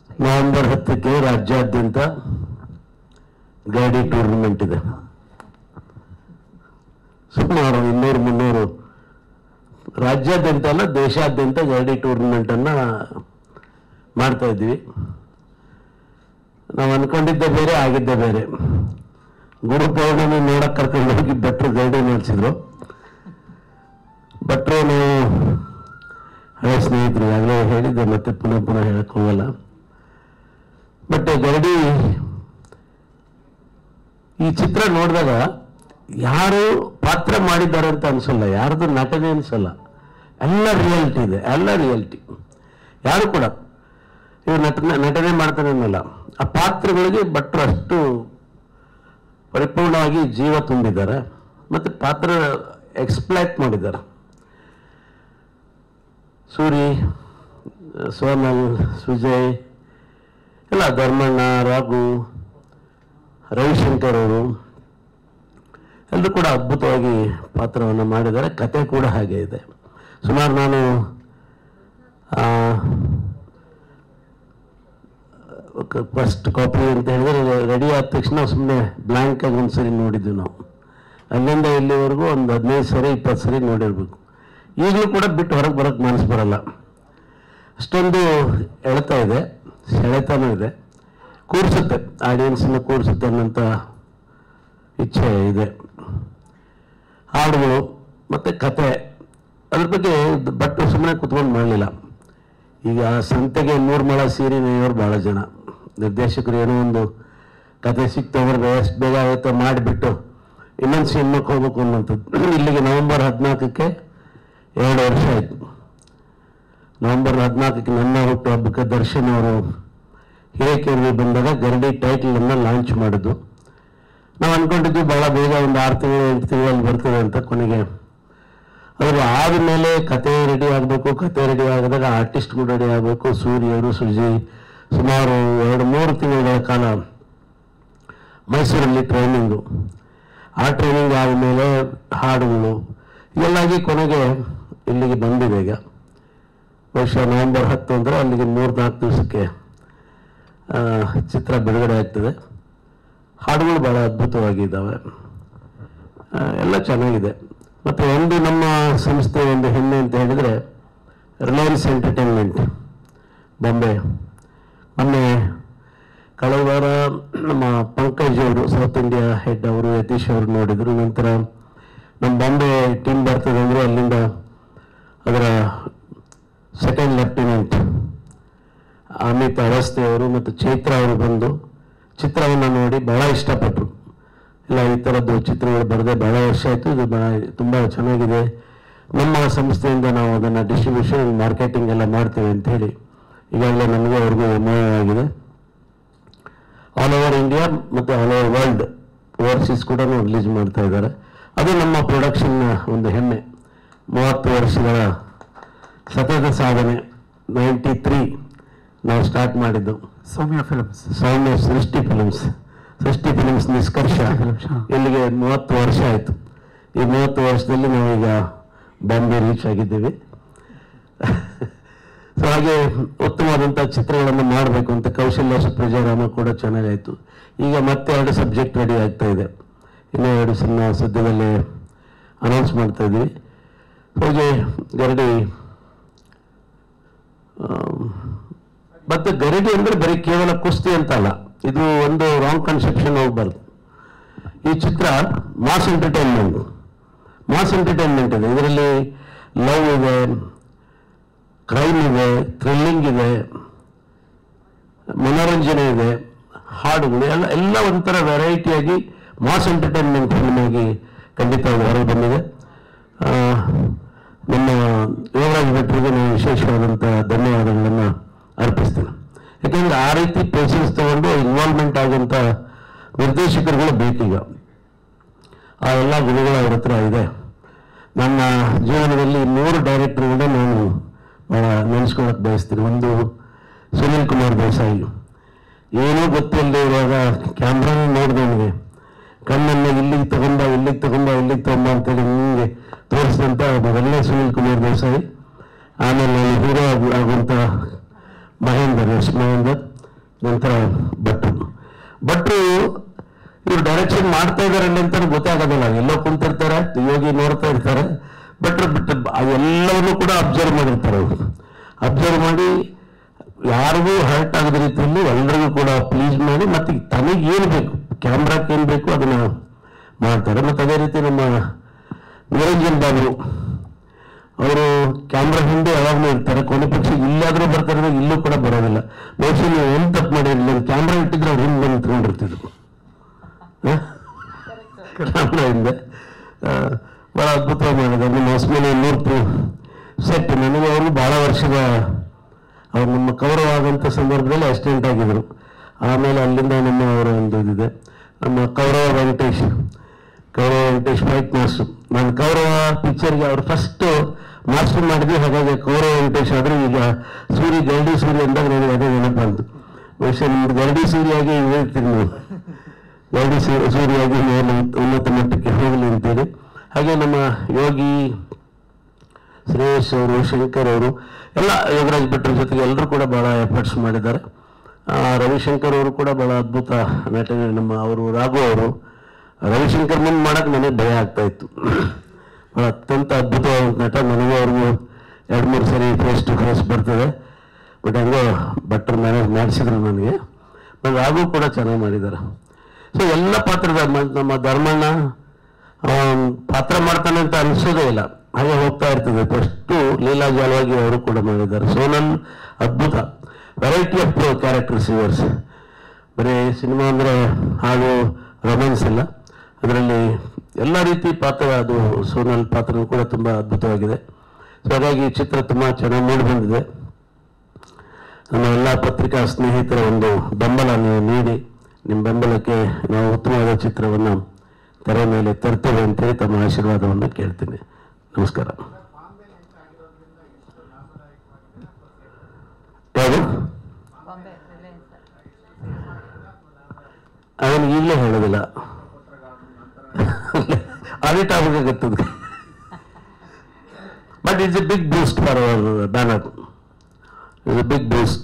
November ಹತ್ತಕ್ಕೆ ರಾಜ್ಯಾದ್ಯಂತ ಗಾಡಿ ಟೂರ್ನಮೆಂಟ್ ಇದೆ ಸುಮಾರು ಇನ್ನೂರು ಮುನ್ನೂರು ರಾಜ್ಯಾದ್ಯಂತ ಅಲ್ಲ ದೇಶಾದ್ಯಂತ ಗಾಡಿ ಟೂರ್ನಮೆಂಟ್ ಅನ್ನ ಮಾಡ್ತಾ ಇದ್ವಿ ನಾವು ಅನ್ಕೊಂಡಿದ್ದೆ ಬೇರೆ ಆಗಿದ್ದೆ ಬೇರೆ ಗುರು ಪೌರ್ಣಮಿ ನೋಡಕ್ ಕರ್ಕೊಂಡು ಹೋಗಿ ಭಟ್ರು ಗೈಡಿ ಮಾಡಿಸಿದ್ರು ಭಟ್ರು ನಾವು ಹಳೆ ಸ್ನೇಹಿತರು ಆಗಲೇ ಹೇಳಿದ್ದೆ ಮತ್ತೆ ಪುನಃ ಪುನಃ ಹೇಳಕ್ ಹೋಗಲ್ಲ ಬಟ್ ಗರಡಿ ಈ ಚಿತ್ರ ನೋಡಿದಾಗ ಯಾರು ಪಾತ್ರ ಮಾಡಿದ್ದಾರೆ ಅಂತ ಅನ್ಸಲ್ಲ ಯಾರ್ದು ನಟನೆ ಅನ್ಸಲ್ಲ ಎಲ್ಲ ರಿಯಾಲಿಟಿ ಇದೆ ಎಲ್ಲ ರಿಯಾಲಿಟಿ ಯಾರು ಕೂಡ ಇವ್ರು ನಟನೆ ನಟನೆ ಮಾಡ್ತಾನೆ ಅನ್ನಲ್ಲ ಆ ಪಾತ್ರಗಳಿಗೆ ಭಟ್ರು ಅಷ್ಟು ಪರಿಪೂರ್ಣವಾಗಿ ಜೀವ ತುಂಬಿದ್ದಾರೆ ಮತ್ತೆ ಪಾತ್ರ ಎಕ್ಸ್ಪ್ಲಾಯ್ಟ್ ಮಾಡಿದ್ದಾರೆ ಸೂರಿ ಸೋನಲ್ ಸುಜಯ್ ಎಲ್ಲ ಧರ್ಮಣ್ಣ ರಾಘು ರವಿಶಂಕರ್ ಅವರು ಎಲ್ಲರೂ ಕೂಡ ಅದ್ಭುತವಾಗಿ ಪಾತ್ರವನ್ನು ಮಾಡಿದ್ದಾರೆ ಕತೆ ಕೂಡ ಹಾಗೆ ಇದೆ ಸುಮಾರು ನಾನು ಆ, ಫಸ್ಟ್ ಕಾಪಿ ಅಂತ ಹೇಳಿದ್ರೆ ರೆಡಿ ಆದ ತಕ್ಷಣ ಸುಮ್ಮನೆ ಬ್ಲ್ಯಾಂಕ್ ಆಗಿ ಒಂದ್ಸರಿ ನೋಡಿದ್ವಿ ನಾವು ಅಲ್ಲಿಂದ ಇಲ್ಲಿವರೆಗೂ ಒಂದು ಹದಿನೈದು ಸರಿ ಇಪ್ಪತ್ತು ಸರಿ ನೋಡಿರ್ಬೇಕು ಈಗಲೂ ಕೂಡ ಬಿಟ್ಟು ಹೊರಗೆ ಬರೋಕ್ಕೆ ಮನಸ್ಸು ಬರಲ್ಲ ಅಷ್ಟೊಂದು ಎಳ್ತಾ ಇದೆ ಸೆಳೆತನೂ ಇದೆ ಕೂರಿಸುತ್ತೆ ಆಡಿಯನ್ಸನ್ನ ಕೂರಿಸುತ್ತೆ ಅನ್ನೋಂಥ ಇಚ್ಛೆ ಇದೆ ಹಾಡುಗಳು ಮತ್ತು ಕತೆ ಅದ್ರ ಬಗ್ಗೆ ಬಟ್ ಸುಮ್ಮನೆ ಕುತ್ಕೊಂಡು ಮಾಡಲಿಲ್ಲ ಈಗ ಸಂತೆಗೆ ನೂರು ಮಳ ಸೀರೆ ನೇಯೋರು ಭಾಳ ಜನ ನಿರ್ದೇಶಕರು ಏನೋ ಒಂದು ಕತೆ ಸಿಕ್ತವ್ರಿಗೆ ಎಷ್ಟು ಬೇಗ ಆಗುತ್ತೋ ಮಾಡಿಬಿಟ್ಟು ಇನ್ನೊಂದು ಸಿನಿಮಾಕ್ಕೆ ಹೋಗ್ಬೇಕು ಅನ್ನೋಂಥದ್ದು ಇಲ್ಲಿಗೆ ನವೆಂಬರ್ ಹದಿನಾಲ್ಕಕ್ಕೆ ಎರಡು ವರ್ಷ ಆಯಿತು ನವೆಂಬರ್ ಹದಿನಾಲ್ಕಕ್ಕೆ ನನ್ನ ಹುಟ್ಟುಹಬ್ಬಕ್ಕೆ ದರ್ಶನ್ ಅವರು ಹಿರೇಕೆರವಿ ಬಂದಾಗ ಗರಡಿ ಟೈಟಲನ್ನು ಲಾಂಚ್ ಮಾಡಿದ್ದು ನಾವು ಅಂದ್ಕೊಂಡಿದ್ವಿ ಭಾಳ ಬೇಗ ಒಂದು ಆರು ತಿಂಗಳು ಎಂಟು ತಿಂಗಳಲ್ಲಿ ಬರ್ತದೆ ಅಂತ ಕೊನೆಗೆ ಅದ್ರ ಆದಮೇಲೆ ಕತೆ ರೆಡಿ ಆಗಬೇಕು ಕತೆ ರೆಡಿ ಆಗಿದಾಗ ಆರ್ಟಿಸ್ಟ್ಗಳು ರೆಡಿ ಆಗಬೇಕು ಸೂರ್ಯರು ಸುಜಿ ಸುಮಾರು ಎರಡು ಮೂರು ತಿಂಗಳ ಕಾಲ ಮೈಸೂರಲ್ಲಿ ಟ್ರೈನಿಂಗು ಆ ಟ್ರೈನಿಂಗ್ ಆದಮೇಲೆ ಹಾಡುಗಳು ಇದೆಲ್ಲಾಗಿ ಕೊನೆಗೆ ಇಲ್ಲಿಗೆ ಬಂದಿದೆ ಈಗ ಬಹುಶಃ ನವೆಂಬರ್ ಹತ್ತು ಅಂದರೆ ಅಲ್ಲಿಗೆ ಮೂರು ನಾಲ್ಕು ದಿವಸಕ್ಕೆ ಆ, ಚಿತ್ರ ಬಿಡುಗಡೆ ಆಗ್ತದೆ ಹಾಡುಗಳು ಭಾಳ ಅದ್ಭುತವಾಗಿದ್ದಾವೆ ಆ, ಎಲ್ಲ ಚೆನ್ನಾಗಿದೆ ಮತ್ತು ಒಂದು ನಮ್ಮ ಸಂಸ್ಥೆ ಒಂದು ಹೆಮ್ಮೆ ಅಂತ ಹೇಳಿದರೆ ರಿಲಯನ್ಸ್ ಎಂಟರ್ಟೈನ್ಮೆಂಟ್ ಬಾಂಬೆ ಮೊನ್ನೆ ಕಳೆದ ವಾರ ನಮ್ಮ ಪಂಕಜ್ ಅವರು ಸೌತ್ ಇಂಡಿಯಾ ಹೆಡ್ ಅವರು ಯತೀಶ್ ಅವರು ನೋಡಿದರು ನಂತರ ನಮ್ಮ ಬಾಂಬೆ ಟೀಮ್ ಬರ್ತದೆ ಅಂದರೆ ಅಲ್ಲಿಂದ ಅದರ ಸೆಕೆಂಡ್ ಲೆಫ್ಟಿನೆಂಟ್ ಅಮಿತ್ ಅವಸ್ಥೆ ಅವರು ಮತ್ತು ಚೈತ್ರ ಅವರು ಬಂದು ಚಿತ್ರವನ್ನು ನೋಡಿ ಬಹಳ ಇಷ್ಟಪಟ್ಟರು ಇಲ್ಲ ಈ ಥರದ್ದು ಚಿತ್ರಗಳು ಬರದೆ ಬಹಳ ವರ್ಷ ಆಯಿತು ಇದು ಬಹಳ ತುಂಬ ಚೆನ್ನಾಗಿದೆ ನಮ್ಮ ಸಂಸ್ಥೆಯಿಂದ ನಾವು ಅದನ್ನು ಡಿಸ್ಟ್ರಿಬ್ಯೂಷನ್ ಮಾರ್ಕೆಟಿಂಗ್ ಎಲ್ಲ ಮಾಡ್ತೇವೆ ಅಂತ ಹೇಳಿ ಈಗಾಗಲೇ ನನಗೆ ಅವ್ರಿಗೂ ಆಗಿದೆ ಆಲ್ ಓವರ್ ಇಂಡಿಯಾ ಮತ್ತು ಆಲ್ ಓವರ್ ವರ್ಲ್ಡ್ ಓವರ್ಸೀಸ್ ಕೂಡ ರಿಲೀಸ್ ಮಾಡ್ತಾ ಇದ್ದಾರೆ ಅದು ನಮ್ಮ ಪ್ರೊಡಕ್ಷನ್ನ ಒಂದು ಹೆಮ್ಮೆ ಮೂವತ್ತು ವರ್ಷಗಳ ಸತತ ಸಾಧನೆ ನೈಂಟಿ ತ್ರೀ ನಾವು ಸ್ಟಾರ್ಟ್ ಮಾಡಿದ್ದು ಸೌಮ್ಯ ಫಿಲ್ಮ್ಸ್ ಸೌಮ್ಯ ಸೃಷ್ಟಿ ಫಿಲ್ಮ್ಸ್ ಸೃಷ್ಟಿ ಫಿಲ್ಮ್ಸ್ ನಿಷ್ಕರ್ಷ Films, ಹಾ. ಇಲ್ಲಿಗೆ ಮೂವತ್ತು ವರ್ಷ ಆಯಿತು ಈ ಮೂವತ್ತು ವರ್ಷದಲ್ಲಿ ನಾವೀಗ ಬಾಂಬೆ ರೀಚ್ ಆಗಿದ್ದೀವಿ ಸೊ ಹಾಗೆ ಉತ್ತಮವಾದಂಥ ಚಿತ್ರಗಳನ್ನು ಮಾಡಬೇಕು ಅಂತ ಕೌಶಲ್ಯ ಪ್ರಜಾರಾಮ ಕೂಡ ಚೆನ್ನಾಗಾಯಿತು ಈಗ ಮತ್ತೆ ಎರಡು ಸಬ್ಜೆಕ್ಟ್ ರೆಡಿ ಆಗ್ತಾ ಇದೆ ಇನ್ನೂ ಎರಡು ಸಿನಿಮಾ ಸದ್ಯದಲ್ಲೇ ಅನೌನ್ಸ್ ಮಾಡ್ತಾ ಇದ್ವಿ ಹಾಗೆ ಗರಡಿ ಆಮ್, ಮತ್ತೆ ಗರಡಿ ಅಂದ್ರೆ ಬರೀ ಕೇವಲ ಕುಸ್ತಿ ಅಂತ ಅಲ್ಲ ಇದು ಒಂದು ರಾಂಗ್ ಕನ್ಸೆಪ್ಷನ್ ಹೋಗ್ಬಾರ್ದು ಈ ಚಿತ್ರ ಮಾಸ್ ಎಂಟರ್ಟೈನ್ಮೆಂಟ್ ಮಾಸ್ ಎಂಟರ್ಟೈನ್ಮೆಂಟ್ ಇದೆ ಇದರಲ್ಲಿ ಲವ್ ಇದೆ ಕ್ರೈಮ್ ಇದೆ ಥ್ರಿಲ್ಲಿಂಗ್ ಇದೆ ಮನೋರಂಜನೆ ಇದೆ ಹಾಡುಗಳು ಎಲ್ಲ ಎಲ್ಲ ಒಂಥರ ವೆರೈಟಿಯಾಗಿ ಮಾಸ್ ಎಂಟರ್ಟೈನ್ಮೆಂಟ್ ಫಿಲ್ಮ್ ಆಗಿ ಖಂಡಿತ ಅದು ಹೊರಗೆ ಬಂದಿದೆ ಆ, ನಮ್ಮ ಯುವರಾಜ್ ಭಟ್ರಿಗೆ ನಾನು ವಿಶೇಷವಾದಂಥ ಧನ್ಯವಾದಗಳನ್ನು ಅರ್ಪಿಸ್ತೇನೆ ಯಾಕೆಂದರೆ ಆ ರೀತಿ ಪೇಷನ್ಸ್ ತಗೊಂಡು ಇನ್ವಾಲ್ವ್ಮೆಂಟ್ ಆಗುವಂಥ ನಿರ್ದೇಶಕರುಗಳು ಬೇಕೀಗ ಆ ಎಲ್ಲ ಗುಣಗಳು ಅವ್ರ ಹತ್ರ ಇದೆ ನನ್ನ ಜೀವನದಲ್ಲಿ ಮೂರು ಡೈರೆಕ್ಟರ್ಗಳನ್ನ ನಾನು ಭಾಳ ನೆನೆಸ್ಕೊಳಕ್ಕೆ ಬಯಸ್ತೀನಿ ಒಂದು ಸುನಿಲ್ ಕುಮಾರ್ ದೇಸಾಯಿ ಏನೂ ಗೊತ್ತಿಲ್ಲದೆ ಇರುವಾಗ ಕ್ಯಾಮ್ರಾನ ನೋಡಿದೆ ನನಗೆ ಕಣ್ಣನ್ನು ಇಲ್ಲಿಗೆ ತಗೊಂಡ ಇಲ್ಲಿಗೆ ತಗೊಂಡ ಇಲ್ಲಿಗೆ ತಗೊಂಡ ಅಂತೇಳಿ ನಿಮಗೆ ತೋರಿಸಿದಂಥ ಮೊದಲನೇ ಸುನಿಲ್ ಕುಮಾರ್ ದೇಸಾಯಿ ಆಮೇಲೆ ನಾನು ಹೀರೋ ಆಗುವಂಥ ಮಹೇಂದರ್ ಯಶ್ ಮಹೇಂದರ್ ನಂತರ ಭಟ್ರು ಭಟ್ರು ಇವ್ರು ಡೈರೆಕ್ಷನ್ ಮಾಡ್ತಾ ಇದಾರೆ ಅಂತ ಗೊತ್ತಾಗೋದಿಲ್ಲ ಎಲ್ಲೋ ಕುಂತಿರ್ತಾರೆ ಯೋಗಿ ನೋಡ್ತಾ ಇರ್ತಾರೆ ಭಟ್ರು ಬಟ್ ಎಲ್ಲವನ್ನೂ ಕೂಡ ಅಬ್ಸರ್ವ್ ಮಾಡಿರ್ತಾರೆ ಅವರು ಅಬ್ಸರ್ವ್ ಮಾಡಿ ಯಾರಿಗೂ ಹರ್ಟ್ ಆಗದ ರೀತಿಯಲ್ಲಿ ಎಲ್ಲರಿಗೂ ಕೂಡ ಪ್ಲೀಸ್ ಮಾಡಿ ಮತ್ತೆ ತನಗೆ ಏನು ಬೇಕು ಕ್ಯಾಮ್ರಾಕ್ಕೆ ಏನು ಬೇಕು ಅದನ್ನ ಮಾಡ್ತಾರೆ ಮತ್ತೆ ಅದೇ ರೀತಿ ನಮ್ಮ ನಿರಂಜನ್ ಬಾಬು ಅವರು ಕ್ಯಾಮ್ರಾ ಹಿಂದೆ ಯಾವಾಗಲೂ ಇರ್ತಾರೆ ಕೊನೆ ಪಕ್ಷ ಇಲ್ಲಾದ್ರೂ ಬರ್ತಾರೆ ಇಲ್ಲೂ ಕೂಡ ಬರೋದಿಲ್ಲ ಬಹುಶಃ ನೀವು ಏನು ತಪ್ಪು ಮಾಡಿರಲಿಲ್ಲ ಕ್ಯಾಮ್ರಾ ಇಟ್ಟಿದ್ರೆ ಅವ್ರು ಹಿಂದೆ ಬಂದು ನಿಂತ್ಕೊಂಡಿರ್ತಿದ್ರು ಕ್ಯಾಮ್ರಾ ಹಿಂದೆ ಆ, ಬಹಳ ಅದ್ಭುತವಾಗಿ ಮಾಡಿದ್ದಾರೆ ನಿಮ್ಮ ಹೊಸಮನೆ ನೂರ್ಪು ಸೆಟ್ ನನಗೆ ಅವರು ಬಹಳ ವರ್ಷದ ಅವ್ರು ನಮ್ಮ ಕೌರವ ಆದಂಥ ಸಂದರ್ಭದಲ್ಲಿ ಅಸಿಸ್ಟೆಂಟ್ ಆಗಿದ್ರು ಆಮೇಲೆ ಅಲ್ಲಿಂದ ನಮ್ಮ ಅವರ ಒಂದು ಇದಿದೆ ನಮ್ಮ ಕೌರವ ವೆಂಕಟೇಶ್ ಕೌರವ ವೆಂಕಟೇಶ್ ಫೈಟ್ ಮಾಸ್ಟರ್ ನಾನು ಕೌರವ ಪಿಕ್ಚರ್ಗೆ ಅವ್ರು ಫಸ್ಟ್ ಮಾಸ್ಟರ್ ಮಾಡಿದ್ವಿ ಹಾಗಾಗಿ ಕೌರವ ವೆಂಕಟೇಶ್ ಆದ್ರೆ ಈಗ ಸೂರ್ಯ ಗರಡಿ ಸೂರ್ಯ ಅಂದಾಗ ನನಗೆ ಅದೇ ನೆನಪಂತು ಬಹುಶಃ ನಿಮ್ದು ಗರಡಿ ಸೂರ್ಯಾಗಿ ಹೇಳ್ತೀರಿ ನೀವು ಗರಡಿ ಸೂ- ಸೂರ್ಯಾಗಿ ಮೇಲೆ ಉನ್ನತ ಮಟ್ಟಕ್ಕೆ ಹೋಗಲಿ ಅಂತೇಳಿ ಹಾಗೆ ನಮ್ಮ ಯೋಗಿ ಶ್ರೇಯಸ್ ಅವರು ಶಂಕರ್ ಅವರು ಎಲ್ಲ ಯೋಗರಾಜ್ ಭಟ್ರ ಜೊತೆಗೆ ಎಲ್ಲರೂ ಕೂಡ ಬಹಳ ಎಫರ್ಟ್ಸ್ ಮಾಡಿದ್ದಾರೆ ಆ, ರವಿಶಂಕರ್ ಅವರು ಕೂಡ ಬಹಳ ಅದ್ಭುತ ನಟ ನಮ್ಮ ಅವರು ರಾಘು ಅವರು ರವಿಶಂಕರ್ ಮುಂದೆ ಮಾಡಕ್ಕೆ ನನಗೆ ಭಯ ಆಗ್ತಾ ಇತ್ತು ಬಹಳ ಅತ್ಯಂತ ಅದ್ಭುತವಾದ ನಟ ನನಗೂ ಅವ್ರಿಗೂ ಎರಡು ಮೂರು ಸರಿ ಫೇಸ್ ಟು ಫೇಸ್ ಬರ್ತದೆ ಬಟ್ ಹಂಗೆ ಭಟ್ರು ಮ್ಯಾನೇಜ್ ಮಾಡಿಸಿದ್ರು ನನಗೆ ಬಟ್ ರಾಘು ಕೂಡ ಚೆನ್ನಾಗಿ ಮಾಡಿದ್ದಾರೆ ಸೊ ಎಲ್ಲ ಪಾತ್ರದ ಮ- ನಮ್ಮ ಧರ್ಮಣ್ಣ ಅವನ್ ಪಾತ್ರ ಮಾಡ್ತಾನೆ ಅಂತ ಅನಿಸೋದೇ ಇಲ್ಲ ಹಾಗೆ ಹೋಗ್ತಾ ಇರ್ತದೆ ಫಸ್ಟು ಲೀಲಾ ಜಾಲವಾಗಿ ಅವರು ಕೂಡ ಮಾಡಿದ್ದಾರೆ ಸೋನಲ್ ಅದ್ಭುತ ವೆರೈಟಿ ಆಫ್ ಕ್ಯಾರೆಕ್ಟರ್ಸ್ ಇವರ್ಸ್ ಬರೀ ಸಿನಿಮಾ ಅಂದರೆ ಹಾಡು ರೊಮ್ಯಾನ್ಸ್ ಇಲ್ಲ ಅದರಲ್ಲಿ ಎಲ್ಲ ರೀತಿ ಪಾತ್ರ ಅದು ಸೋನಲ್ ಪಾತ್ರ ಕೂಡ ತುಂಬ ಅದ್ಭುತವಾಗಿದೆ ಸೊ ಹಾಗಾಗಿ ಈ ಚಿತ್ರ ತುಂಬ ಚೆನ್ನಾಗಿ ಮೂಡಿ ಬಂದಿದೆ ನಮ್ಮ ಎಲ್ಲ ಪತ್ರಿಕಾ ಸ್ನೇಹಿತರ ಒಂದು ಬೆಂಬಲ ನೀವು ನೀಡಿ ನಿಮ್ಮ ಬೆಂಬಲಕ್ಕೆ ನಾವು ಉತ್ತಮವಾದ ಚಿತ್ರವನ್ನು ತೆರೆ ಮೇಲೆ ತರ್ತೇವೆ ಅಂತೇಳಿ ತಮ್ಮ ಆಶೀರ್ವಾದವನ್ನು ಕೇಳ್ತೀನಿ ನಮಸ್ಕಾರ ಯಾವುದು ಬಾಂಬೆ ರಿಲಯನ್ಸ್ ಅದನ್ನು ಈಗಲೇ ಹೇಳೋದಿಲ್ಲ ಆಡಿಟ್ ಆಗಬೇಕಾಗತ್ತದ but it's a big boost for our banner it's a big boost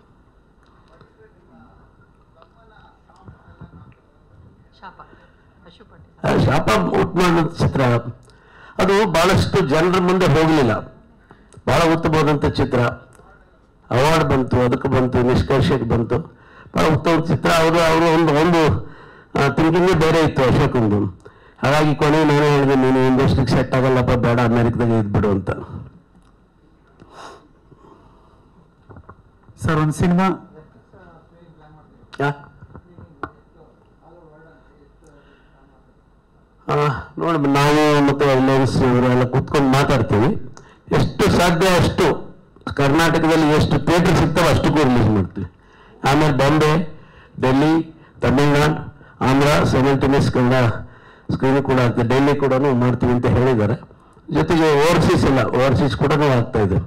ಶಾಪ ಪಶುಪತಿ ಆ ಶಾಪ ಊಟ ಮಾಡೋ ಚಿತ್ರ ಅದು ಬಹಳಷ್ಟು ಜನರ ಮುಂದೆ ಹೋಗಲಿಲ್ಲ ಬಹಳ ಉತ್ತಮವಾದಂಥ ಚಿತ್ರ ಅವಾರ್ಡ್ ಬಂತು ಅದಕ್ಕೆ ಬಂತು ನಿಷ್ಕರ್ಷಕ್ಕೆ ಬಂತು ಬಹಳ ಉತ್ತಮ ಚಿತ್ರ ಅವರು ಅವರು ಒಂದು ಒಂದು ಥಿಂಕಿಂಗೇ ಬೇರೆ ಇತ್ತು ಅಶೋಕಂದು ಹಾಗಾಗಿ ಕೊನೆಗೆ ನಾನೇ ಹೇಳಿದೆ ನೀನು ಇಂಡಸ್ಟ್ರಿಗೆ ಸೆಟ್ ಆಗಲ್ಲಪ್ಪ ಬೇಡ ಅಮೆರಿಕದಾಗ ಇದ್ಬಿಡು ಅಂತ ಸರ್ ಒಂದು ಸಿನಿಮಾ ಯಾ? ಆ, ನೋಡಿ ನಾವು ಮತ್ತೆ ರಿಲಯನ್ಸ್ ಇವರೆಲ್ಲ ಕೂತ್ಕೊಂಡು ಮಾತಾಡ್ತೀವಿ ಎಷ್ಟು ಸಾಧ್ಯ ಅಷ್ಟು ಕರ್ನಾಟಕದಲ್ಲಿ ಎಷ್ಟು ಥಿಯೇಟರ್ ಸಿಗ್ತಾವೆ ಅಷ್ಟಕ್ಕೂ ರಿಲೀಸ್ ಮಾಡ್ತೀವಿ ಆಮೇಲೆ ಬಾಂಬೆ ಡೆಲ್ಲಿ ತಮಿಳ್ನಾಡು ಆಂಧ್ರ ಸೆವೆಂಟಿನಿಸ್ ಕನ್ನಡ ಸ್ಕ್ರೀನ್ ಕೂಡ ಆಗ್ತದೆ ಡೆಲ್ಲಿ ಕೂಡ ಮಾಡ್ತೀವಿ ಅಂತ ಹೇಳಿದ್ದಾರೆ ಜೊತೆಗೆ ಓವರ್ಸೀಸ್ ಇಲ್ಲ ಓವರ್ಸೀಸ್ ಕೂಡ ಆಗ್ತಾ ಇದೆ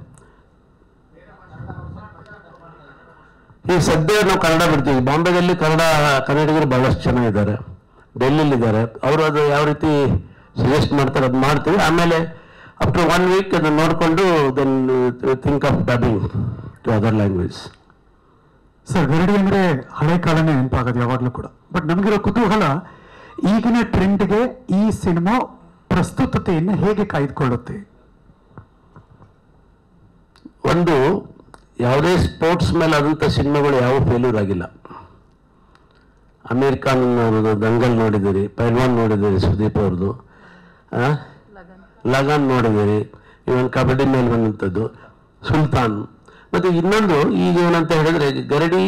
ಈ ಸದ್ಯ ನಾವು ಕನ್ನಡ ಬಿಡ್ತೀವಿ ಬಾಂಬೆದಲ್ಲಿ ಕನ್ನಡ ಕನ್ನಡಿಗರು ಬಹಳಷ್ಟು ಜನ ಇದ್ದಾರೆ ಡೆಲ್ಲಿಲಿ ಇದ್ದಾರೆ ಅವರು ಅದು ಯಾವ ರೀತಿ ಸಜೆಸ್ಟ್ ಮಾಡ್ತಾರೆ ಅದು ಮಾಡ್ತೀವಿ ಆಮೇಲೆ ಆಫ್ಟರ್ ಒನ್ ವೀಕ್ ಅದನ್ನು ನೋಡಿಕೊಂಡು then think of dubbing to other language sir Garadi ಅಂದ್ರೆ ಹಳೆ ಕಾಲನೇ ನೆನಪಾಗೋದು ಯಾವಾಗಲೂ ಕೂಡ ಬಟ್ ನಮಗಿರೋ ಕುತೂಹಲ ಈಗಿನ ಟ್ರೆಂಡ್ಗೆ ಈ ಸಿನಿಮಾ ಪ್ರಸ್ತುತತೆಯನ್ನು ಹೇಗೆ ಕಾಯ್ದುಕೊಳ್ಳುತ್ತೆ ಒಂದು ಯಾವುದೇ ಸ್ಪೋರ್ಟ್ಸ್ ಮೇಲೆ ಆದಂಥ ಸಿನಿಮಾಗಳು ಯಾವ ಫೇಲ್ಯೂರ್ ಆಗಿಲ್ಲ ಅಮೇರಿಕಾನ್ ಅವ್ರದ್ದು ದಂಗಲ್ ನೋಡಿದ್ದೀರಿ ಪೈಲ್ವಾನ್ ನೋಡಿದ್ದೀರಿ ಸುದೀಪ್ ಅವ್ರದ್ದು ಆ? ಲಗನ್ ಲಗಾನ್ ನೋಡಿದ್ದೀರಿ ಇವನ್ ಕಬಡ್ಡಿ ಮೇಲೆ ಬಂದಂಥದ್ದು ಸುಲ್ತಾನ್ ಮತ್ತೆ ಇನ್ನೊಂದು ಈಗ ಏನಂತ ಹೇಳಿದ್ರೆ ಗರಡಿ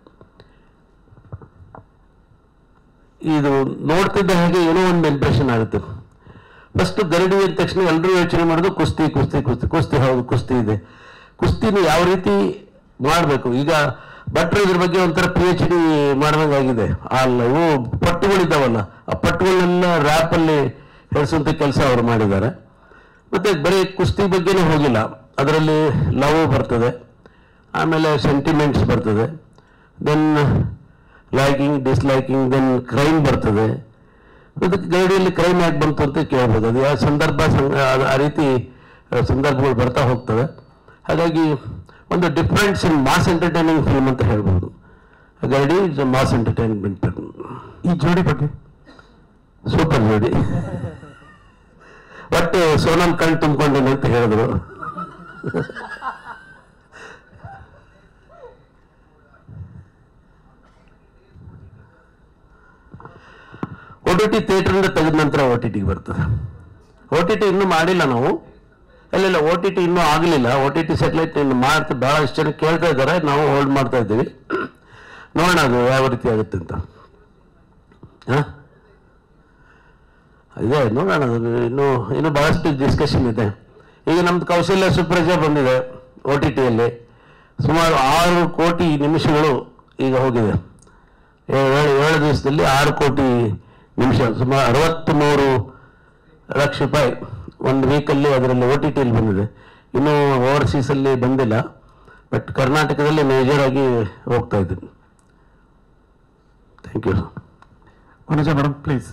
ಇದು ನೋಡ್ತಿದ್ದ ಹಾಗೆ ಏನೋ ಒಂದು ಇಂಪ್ರೆಷನ್ ಆಗುತ್ತೆ ಫಸ್ಟ್ ಗರಡಿ ಅಂದ ತಕ್ಷಣ ಎಲ್ಲರೂ ಯೋಚನೆ ಮಾಡೋದು ಕುಸ್ತಿ ಕುಸ್ತಿ ಕುಸ್ತಿ ಕುಸ್ತಿ ಹೌದು ಕುಸ್ತಿ ಇದೆ ಕುಸ್ತಿನ ಯಾವ ರೀತಿ ಮಾಡಬೇಕು ಈಗ ಭಟ್ರು ಇದ್ರ ಬಗ್ಗೆ ಒಂಥರ ಪಿ ಎಚ್ ಡಿ ಮಾಡ್ದಂಗಾಗಿದೆ ಅಲ್ಲ ಇವು ಪಟ್ಟುಗಳಿದ್ದಾವಲ್ಲ ಆ ಪಟ್ಟುಗಳನ್ನೆಲ್ಲ ರ್ಯಾಪಲ್ಲಿ ಹೇಳಿಸುವಂಥ ಕೆಲಸ ಅವರು ಮಾಡಿದ್ದಾರೆ ಮತ್ತೆ ಬರೀ ಕುಸ್ತಿ ಬಗ್ಗೆನೇ ಹೋಗಿಲ್ಲ ಅದರಲ್ಲಿ ಲವ್ ಬರ್ತದೆ ಆಮೇಲೆ ಸೆಂಟಿಮೆಂಟ್ಸ್ ಬರ್ತದೆ then liking disliking then crime ಬರ್ತದೆ ಮತ್ತೆ ಗರಡಿಯಲ್ಲಿ ಕ್ರೈಮ್ ಯಾಕೆ ಬಂತು ಅಂತ ಕೇಳ್ಬೋದು ಅದು ಯಾವ ಸಂದರ್ಭ ಸಂಗ- ಅದು ಆ ರೀತಿ ಆ, ಸಂದರ್ಭಗಳು ಬರ್ತಾ ಹೋಗ್ತವೆ ಹಾಗಾಗಿ ಒಂದು difference in mass entertaining film ಅಂತ ಹೇಳ್ಬೋದು ಗರಡಿ ಇಸ್ ಮಾಸ್ ಎಂಟರ್ಟೈನ್ಮೆಂಟ್ ಈ ಜೋಡಿ ಬಗ್ಗೆ ಸೂಪರ್ ಜೋಡಿ ಒಟ್ಟು ಸೋನಮ್ ಕಣ್ ತುಂಬಿಕೊಂಡೇನೆ ಅಂತ ಹೇಳಿದ್ರು ಒ ಟಿ ಟಿ ಥಿಯೇಟ್ರಿಂದ ತೆಗೆದ ನಂತರ ಒ ಟಿ ಟಿಗೆ ಬರ್ತದೆ ಒ ಟಿ ಟಿ ಇನ್ನೂ ಮಾಡಿಲ್ಲ ನಾವು ಇಲ್ಲ ಒ ಟಿ ಟಿ ಇನ್ನೂ ಆಗಲಿಲ್ಲ ಒ ಟಿ ಟಿ ಸೆಟ್ಲೈಟ್ ಇನ್ನು ಮಾಡ್ತಾ ಭಾಳಷ್ಟು ಜನ ಕೇಳ್ತಾ ಇದ್ದಾರೆ ನಾವು ಹೋಲ್ಡ್ ಮಾಡ್ತಾ ಇದ್ದೀವಿ ನೋಡೋಣ ಅದು ಯಾವ ರೀತಿ ಆಗುತ್ತೆ ಅಂತ ಹಾಂ ಇದೆ ನೋಡೋಣ ಅದು ಇನ್ನು ಇನ್ನು ಬಹಳಷ್ಟು ಡಿಸ್ಕಷನ್ ಇದೆ ಈಗ ನಮ್ದು ಕೌಶಲ್ಯ ಸುಪ್ರಜೆ ಬಂದಿದೆ ಒ ಟಿ ಟಿಯಲ್ಲಿ ಸುಮಾರು ಆರು ಕೋಟಿ ನಿಮಿಷಗಳು ಈಗ ಹೋಗಿದೆ ಏ- ಏಳು ಏಳು ದಿವಸದಲ್ಲಿ ಆರು ಕೋಟಿ ನಿಮಿಷ ಸುಮಾರು ಅರವತ್ತ್ ಮೂರು ಲಕ್ಷ ರೂಪಾಯಿ ಒಂದು ವೀಕಲ್ಲಿ ಅದರಲ್ಲಿ ಒ ಟಿ ಟಿಯಲ್ಲಿ ಬಂದಿದೆ ಇನ್ನೂ ಓವರ್ಸೀಸಲ್ಲಿ ಬಂದಿಲ್ಲ ಬಟ್ ಕರ್ನಾಟಕದಲ್ಲಿ ಮೇಜರ್ ಆಗಿ ಹೋಗ್ತಾ ಇದ್ದೀನಿ thank you Vanaja madam please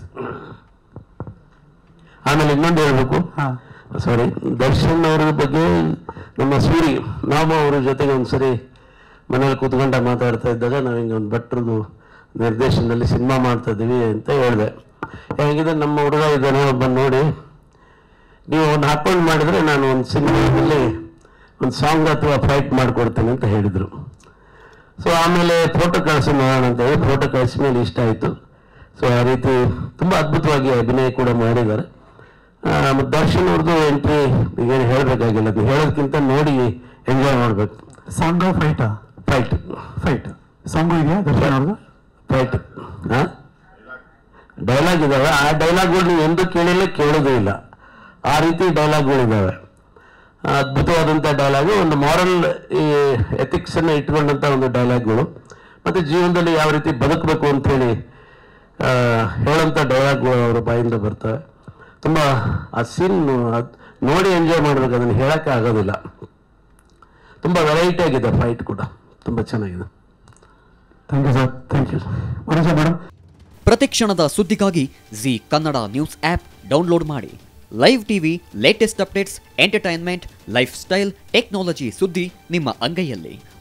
ಆಮೇಲೆ ಇನ್ನೊಂದು ಹೇಳಬೇಕು ಹಾ ಸಾರಿ ದರ್ಶನ್ ಅವರ ಬಗ್ಗೆ ನಮ್ಮ ಸೂರಿ ನಾವು ಅವ್ರ ಜೊತೆಗೆ ಒಂದ್ಸರಿ ಮನೇಲಿ ಕೂತ್ಕೊಂಡ ಮಾತಾಡ್ತಾ ಇದ್ದಾಗ ನಾವು ಹಿಂಗೆ ಒಂದು ಭಟ್ರದ್ದು ನಿರ್ದೇಶನದಲ್ಲಿ ಸಿನಿಮಾ ಮಾಡ್ತಾ ಇದ್ದೀವಿ ಅಂತ ಹೇಳಿದೆ ಹೇಗಿದೆ ನಮ್ಮ ಹುಡುಗ ಇದ್ದಾನೆ ಒಬ್ಬ ನೋಡಿ ನೀವು ಒಂದು ಹಾಕೊಂಡು ಮಾಡಿದ್ರೆ ನಾನು ಒಂದು ಸಿನಿಮಾದಲ್ಲಿ ಒಂದು ಸಾಂಗ್ ಅಥವಾ ಫೈಟ್ ಮಾಡಿಕೊಡ್ತೇನೆ ಅಂತ ಹೇಳಿದರು ಸೊ ಆಮೇಲೆ ಫೋಟೋ ಕಳಿಸಿ ನೋಡೋಣ ಅಂತ ಹೇಳಿ ಫೋಟೋ ಕಳಿಸಿ ಮೇಲೆ ಇಷ್ಟ ಆಯಿತು ಸೊ ಆ ರೀತಿ ತುಂಬ ಅದ್ಭುತವಾಗಿ ಅಭಿನಯ ಕೂಡ ಮಾಡಿದ್ದಾರೆ ಆ, ಮತ್ತೆ ದರ್ಶನ್ ಅವ್ರದ್ದು ಎಂಟ್ರಿ ಈಗೇನು ಹೇಳಬೇಕಾಗಿಲ್ಲ ಅದು ಹೇಳೋದಕ್ಕಿಂತ ನೋಡಿ ಎಂಜಾಯ್ ಮಾಡಬೇಕು ಸಾಂಗ್ ಫೈಟಾ ಫೈಟ್ ಫೈಟ್ ಸಾಂಗು ಇದೆಯಾ ದರ್ಶನ್ ಅವ್ರದ್ದು ಫೈಟ್ ಹಾಂ ಡೈಲಾಗ್ ಇದಾವೆ ಆ ಡೈಲಾಗ್ಗಳು ನೀವು ಎಂದೂ ಕೇಳಿಲ್ಲ ಕೇಳೋದೇ ಇಲ್ಲ ಆ ರೀತಿ ಡೈಲಾಗ್ಗಳಿದ್ದಾವೆ ಅದ್ಭುತವಾದಂಥ ಡೈಲಾಗು ಒಂದು ಮಾರಲ್ ಈ ಎಥಿಕ್ಸನ್ನು ಇಟ್ಕೊಂಡಂಥ ಒಂದು ಡೈಲಾಗ್ಗಳು ಮತ್ತು ಜೀವನದಲ್ಲಿ ಯಾವ ರೀತಿ ಬದುಕಬೇಕು ಅಂತೇಳಿ ಆ, ಹೇಳೋಂಥ ಡೈಲಾಗ್ಗಳು ಅವರ ಬಾಯಿಂದ ಬರ್ತವೆ ತುಂಬ ಆ ಸೀನ್ ನೋಡಿ ಎಂಜಾಯ್ ಮಾಡಬೇಕು ಅದನ್ನು ಹೇಳೋಕ್ಕೆ ಆಗೋದಿಲ್ಲ ತುಂಬ ವೆರೈಟಿ ಆಗಿದೆ ಫೈಟ್ ಕೂಡ ತುಂಬ ಚೆನ್ನಾಗಿದೆ thank you sir thank you Vanaja madam ಪ್ರತಿಕ್ಷಣದ ಸುದ್ದಿಗಾಗಿ Zee Kannada news app download ಮಾಡಿ live TV latest updates entertainment life style technology ಸುದ್ದಿ ನಿಮ್ಮ ಅಂಗೈಯಲ್ಲಿ